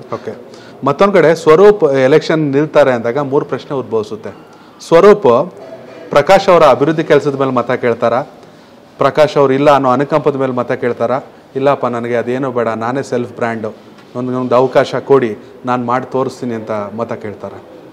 okay ಮತ್ತೊಂದು ಕಡೆ Swaroop election ನಿಲ್ತಾರೆ ಅಂದಾಗ ಮೂರು ಪ್ರಶ್ನೆ ಉದ್ಭವಿಸುತ್ತೆ ಸ್ವರೂಪ್ ಪ್ರಕಾಶ್ ಅವರ ಅಭಿವೃದ್ಧಿ ಕೆಲಸದ ಮೇಲೆ ಮತ ಕೇಳ್ತಾರ ಪ್ರಕಾಶ್ ಅವ್ರು ಇಲ್ಲ ಅನ್ನೋ ಅನುಕಂಪದ ಮೇಲೆ ಮತ ಕೇಳ್ತಾರ ಇಲ್ಲಪ್ಪ ನನಗೆ ಅದೇನೋ ಬೇಡ ನಾನೇ ಸೆಲ್ಫ್ ಬ್ರ್ಯಾಂಡು ಒಂದು ಅವಕಾಶ ಕೊಡಿ ನಾನು ಮಾಡಿ ತೋರಿಸ್ತೀನಿ ಅಂತ ಮತ ಕೇಳ್ತಾರ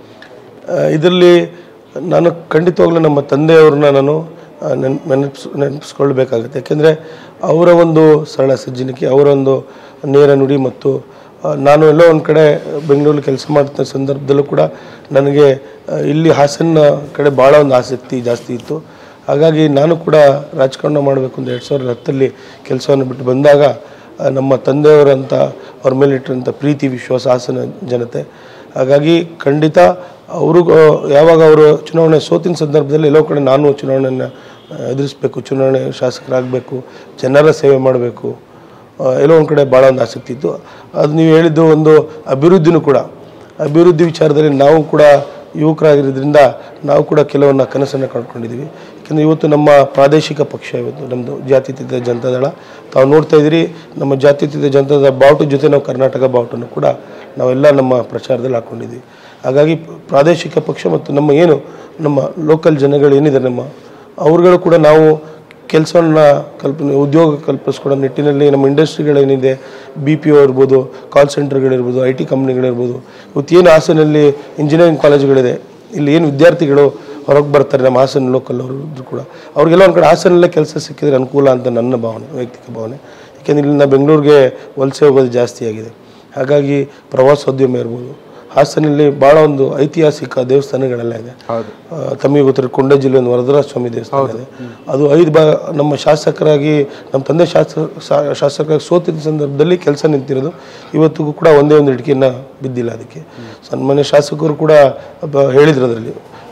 ಇದರಲ್ಲಿ ನಾನು ಖಂಡಿತವಾಗ್ಲೂ ನಮ್ಮ ತಂದೆಯವ್ರನ್ನ ನಾನು ಆ, ನೆನ್ ನೆನಪಿಸ್ ನೆನಪಿಸ್ಕೊಳ್ಬೇಕಾಗುತ್ತೆ ಯಾಕೆಂದರೆ ಅವರ ಒಂದು ಸರಳ ಸಜ್ಜನಿಕೆ ಅವರ ಒಂದು ನೇರ ನುಡಿ ಮತ್ತು ಆ, ನಾನು ಎಲ್ಲೋ ಒಂದು ಕಡೆ ಬೆಂಗಳೂರಲ್ಲಿ ಕೆಲಸ ಮಾಡ್ತಾ ಸಂದರ್ಭದಲ್ಲೂ ಕೂಡ ನನಗೆ ಆ, ಇಲ್ಲಿ ಹಾಸನ ಕಡೆ ಭಾಳ ಒಂದು ಆಸಕ್ತಿ ಜಾಸ್ತಿ ಇತ್ತು ಹಾಗಾಗಿ ನಾನು ಕೂಡ ರಾಜಕಾರಣ ಮಾಡಬೇಕು ಅಂತ ಎರಡು ಸಾವಿರದ ಹತ್ತಲ್ಲಿ ಕೆಲಸವನ್ನು ಬಿಟ್ಟು ಬಂದಾಗ ಆ, ನಮ್ಮ ತಂದೆಯವರಂಥ ಅವ್ರ ಮೇಲೆ ಇಟ್ಟಿರೋಂಥ ಪ್ರೀತಿ ವಿಶ್ವಾಸ ಹಾಸನ ಜನತೆ ಹಾಗಾಗಿ ಖಂಡಿತ ಅವರು ಯಾವಾಗ ಅವರು ಚುನಾವಣೆ ಸೋತಿನ ಸಂದರ್ಭದಲ್ಲಿ ಎಲ್ಲೋ ಕಡೆ ನಾನು ಚುನಾವಣೆಯನ್ನು ಎದುರಿಸಬೇಕು ಚುನಾವಣೆ ಶಾಸಕರಾಗಬೇಕು ಜನರ ಸೇವೆ ಮಾಡಬೇಕು ಎಲ್ಲೋ ಒಂದು ಕಡೆ ಭಾಳ ಒಂದು ಆಸಕ್ತಿ ಇತ್ತು ಅದು ನೀವು ಹೇಳಿದ್ದು ಒಂದು ಅಭಿವೃದ್ಧಿನೂ ಕೂಡ ಅಭಿವೃದ್ಧಿ ವಿಚಾರದಲ್ಲಿ ನಾವು ಕೂಡ ಯುವಕರಾಗಿರೋದ್ರಿಂದ ನಾವು ಕೂಡ ಕೆಲವನ್ನ ಕನಸನ್ನು ಕಂಡುಕೊಂಡಿದ್ದೀವಿ ಯಾಕೆಂದರೆ ಇವತ್ತು ನಮ್ಮ ಪ್ರಾದೇಶಿಕ ಪಕ್ಷ ಇವತ್ತು ನಮ್ಮದು ಜಾತ್ಯತೀತ ಜನತಾದಳ ತಾವು ನೋಡ್ತಾ ಇದ್ದೀರಿ ನಮ್ಮ ಜಾತ್ಯತೀತ ಜನತಾದಳ ಬಾವುಟ ಜೊತೆ ನಾವು ಕರ್ನಾಟಕ ಬಾವುಟನ್ನು ಕೂಡ ನಾವೆಲ್ಲ ನಮ್ಮ ಪ್ರಚಾರದಲ್ಲಿ ಹಾಕ್ಕೊಂಡಿದ್ದೀವಿ ಹಾಗಾಗಿ ಪ್ರಾದೇಶಿಕ ಪಕ್ಷ ಮತ್ತು ನಮ್ಮ ಏನು ನಮ್ಮ ಲೋಕಲ್ ಜನಗಳು ಏನಿದೆ ನಮ್ಮ ಅವ್ರುಗಳು ಕೂಡ ನಾವು ಕೆಲಸವನ್ನು ಕಲ್ಪನೆ ಉದ್ಯೋಗ ಕಲ್ಪಿಸ್ಕೊಡೋ ನಿಟ್ಟಿನಲ್ಲಿ ನಮ್ಮ ಇಂಡಸ್ಟ್ರಿಗಳೇನಿದೆ ಬಿ ಪಿ ಒ ಇರ್ಬೋದು ಕಾಲ್ ಸೆಂಟರ್ಗಳಿರ್ಬೋದು ಐ ಟಿ ಕಂಪ್ನಿಗಳಿರ್ಬೋದು ಇವತ್ತು ಏನು ಹಾಸನಲ್ಲಿ ಇಂಜಿನಿಯರಿಂಗ್ ಕಾಲೇಜುಗಳಿದೆ ಇಲ್ಲಿ ಏನು ವಿದ್ಯಾರ್ಥಿಗಳು ಹೊರಗೆ ಬರ್ತಾರೆ ನಮ್ಮ ಹಾಸನ ಲೋಕಲ್ ಅವರು ಕೂಡ ಅವ್ರಿಗೆಲ್ಲ ಒಂದು ಕಡೆ ಹಾಸನಲ್ಲೇ ಕೆಲಸ ಸಿಕ್ಕಿದ್ರೆ ಅನುಕೂಲ ಅಂತ ನನ್ನ ಭಾವನೆ ವೈಯಕ್ತಿಕ ಭಾವನೆ ಯಾಕೆಂದರೆ ಇಲ್ಲಿಂದ ಬೆಂಗಳೂರಿಗೆ ವಲಸೆ ಹೋಗೋದು ಜಾಸ್ತಿ ಆಗಿದೆ ಹಾಗಾಗಿ ಪ್ರವಾಸೋದ್ಯಮ ಇರ್ಬೋದು ಹಾಸನಲ್ಲಿ ಭಾಳ ಒಂದು ಐತಿಹಾಸಿಕ ದೇವಸ್ಥಾನಗಳೆಲ್ಲ ಇದೆ ಹೌದು ಆ, ತಮಗೆ ಗೊತ್ತಿರೋ ಕೊಂಡ ಜಿಲ್ಲೆ ಒಂದು ವರದರಾಜ ಸ್ವಾಮಿ ದೇವಸ್ಥಾನ ಇದೆ ಅದು ಐದು ಬಾ ನಮ್ಮ ಶಾಸಕರಾಗಿ ನಮ್ಮ ತಂದೆ ಶಾಸಕ ಶಾ- ಶಾಸಕರಾಗಿ ಸೋತಿದ್ದ ಸಂದರ್ಭದಲ್ಲಿ ಕೆಲಸ ನಿಂತಿರೋದು ಇವತ್ತಿಗೂ ಕೂಡ ಒಂದೇ ಒಂದು ಇಟಕಿಯನ್ನು ಬಿದ್ದಿಲ್ಲ ಅದಕ್ಕೆ ಸನ್ಮಾನ್ಯ ಶಾಸಕರು ಕೂಡ ಒಬ್ಬ ಹೇಳಿದ್ರು ಅದರಲ್ಲಿ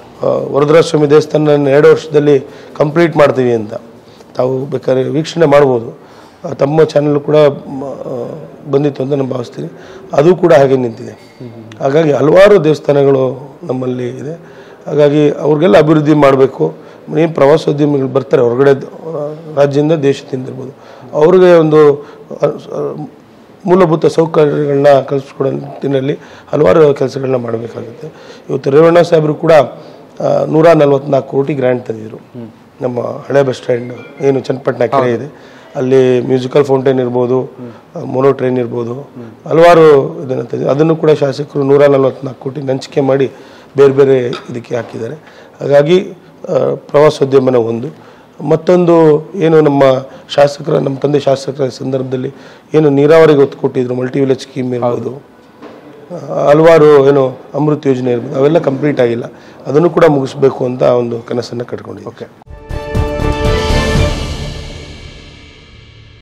ವರದರಾಜ ಸ್ವಾಮಿ ದೇವಸ್ಥಾನ ಎರಡು ವರ್ಷದಲ್ಲಿ ಕಂಪ್ಲೀಟ್ ಮಾಡ್ತೀವಿ ಅಂತ ತಾವು ಬೇಕಾದ್ರೆ ವೀಕ್ಷಣೆ ಮಾಡ್ಬೋದು ಆ, ತಮ್ಮ ಚಾನಲ್ ಕೂಡ ಮ, ಆ, ಬಂದಿತ್ತು ಅಂತ ನಾನು ಭಾವಿಸ್ತೀನಿ ಅದು ಕೂಡ ಹಾಗೆ ನಿಂತಿದೆ ಹಾಗಾಗಿ ಹಲವಾರು ದೇವಸ್ಥಾನಗಳು ನಮ್ಮಲ್ಲಿ ಇದೆ ಹಾಗಾಗಿ ಅವ್ರಿಗೆಲ್ಲ ಅಭಿವೃದ್ಧಿ ಮಾಡಬೇಕು ಏನು ಪ್ರವಾಸೋದ್ಯಮಿಗಳು ಬರ್ತಾರೆ ಹೊರಗಡೆ ಆ, ರಾಜ್ಯದಿಂದ ದೇಶದಿಂದ ಇರ್ಬೋದು ಅವ್ರಿಗೆ ಒಂದು ಆ, ಆ, ಮೂಲಭೂತ ಸೌಕರ್ಯಗಳನ್ನ ಕಲ್ಪಿಸ್ಕೊಡೋ ನಿಟ್ಟಿನಲ್ಲಿ ಹಲವಾರು ಕೆಲಸಗಳನ್ನ ಮಾಡಬೇಕಾಗುತ್ತೆ ಇವತ್ತು ರೇವಣ್ಣ ಸಾಹೇಬರು ಕೂಡ ಆ, ನೂರ ನಲ್ವತ್ನಾಲ್ಕು ಕೋಟಿ ಗ್ರ್ಯಾಂಟ್ ತಂದಿದ್ರು ನಮ್ಮ ಹಳೆ ಬಸ್ ಸ್ಟ್ಯಾಂಡ್ ಏನು ಚನ್ನಪಟ್ಟಣ ಕೆರೆ ಇದೆ ಅಲ್ಲಿ ಮ್ಯೂಸಿಕಲ್ ಫೌಂಟೇನ್ ಇರ್ಬೋದು ಮೊನೋ ಟ್ರೈನ್ ಇರ್ಬೋದು ಹಲವಾರು ಇದನ್ನು ತಂದಿದ್ರು ಅದನ್ನು ಕೂಡ ಶಾಸಕರು ನೂರ ನಲ್ವತ್ನಾಲ್ಕು ಕೋಟಿ ಹಂಚಿಕೆ ಮಾಡಿ ಬೇರೆ ಬೇರೆ ಇದಕ್ಕೆ ಹಾಕಿದ್ದಾರೆ ಹಾಗಾಗಿ ಆ, ಪ್ರವಾಸೋದ್ಯಮನ ಒಂದು ಮತ್ತೊಂದು ಏನು ನಮ್ಮ ಶಾಸಕರ ನಮ್ಮ ತಂದೆ ಶಾಸಕರ ಸಂದರ್ಭದಲ್ಲಿ ಏನು ನೀರಾವರಿಗೆ ಒತ್ತು ಕೊಟ್ಟಿದ್ರು ಮಲ್ಟಿ ವಿಲೇಜ್ ಸ್ಕೀಮ್ ಇರ್ಬೋದು ಆ, ಹಲವಾರು ಏನು ಅಮೃತ್ ಯೋಜನೆ ಇರ್ಬೋದು ಅವೆಲ್ಲ ಕಂಪ್ಲೀಟ್ ಆಗಿಲ್ಲ ಅದನ್ನು ಕೂಡ ಮುಗಿಸ್ಬೇಕು ಅಂತ ಒಂದು ಕನಸನ್ನು ಕಟ್ಕೊಂಡಿದ್ದೀವಿ ಓಕೆ